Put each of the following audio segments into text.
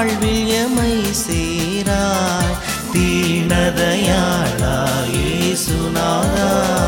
வாழ்வில் எமை சேராய் தீனதையாளா இயேசுநாதா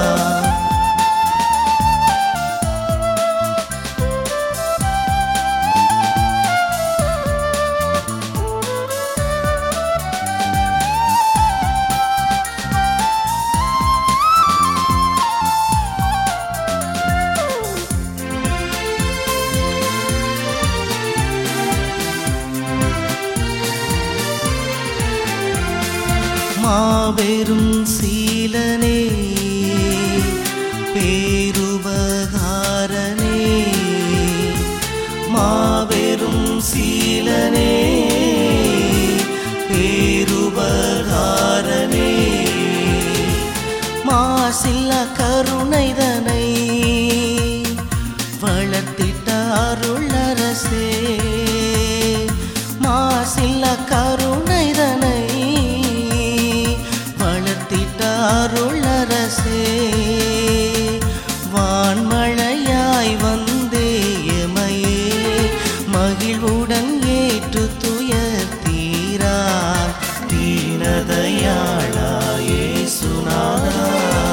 மாபெரும் சீலனே பேருபகாரனே மாபெரும் சீலனே பேருபகாரனே மாசில்ல கருணைதனை வளர்த்திட்ட அருளரசே மாசில்ல கருணைதனை வளர்த்திட்ட அருளரசே வான்மழையாய் வந்தே எமையே மகிழ்வுடன் ஏற்று துயர் தீரா தீனதையாளா இயேசுநாதா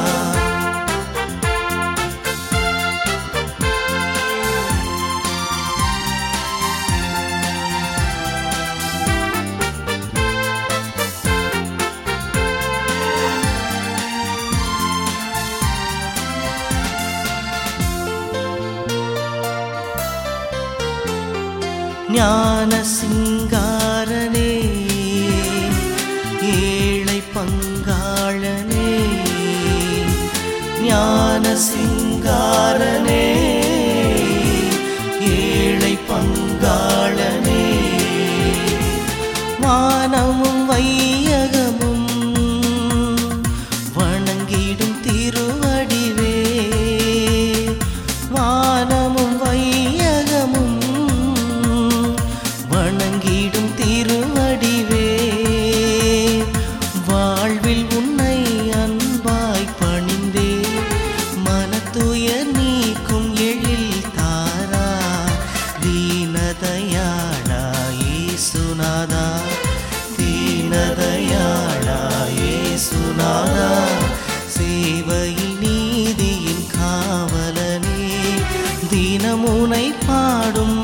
ஞான சிங்காரனே ஏழை பங்காளனே ஞான சிங்காரனே ஏழை பங்காளனே வானமும் வையகமும் வணங்கிடும் திருவடிவே வானமும் வையகமும் வணங்கிடும் திருவடிவே வாழ்வில் உன்னை அன்பாய் பணிந்தே மனத்துயர் நீக்கும் எழில் தாரா தீனதயாளா இயேசுநாதா தீனதயாளா இயேசுநாதா சேவையில் நீதியின் காவலனே தினமுனை பாடும்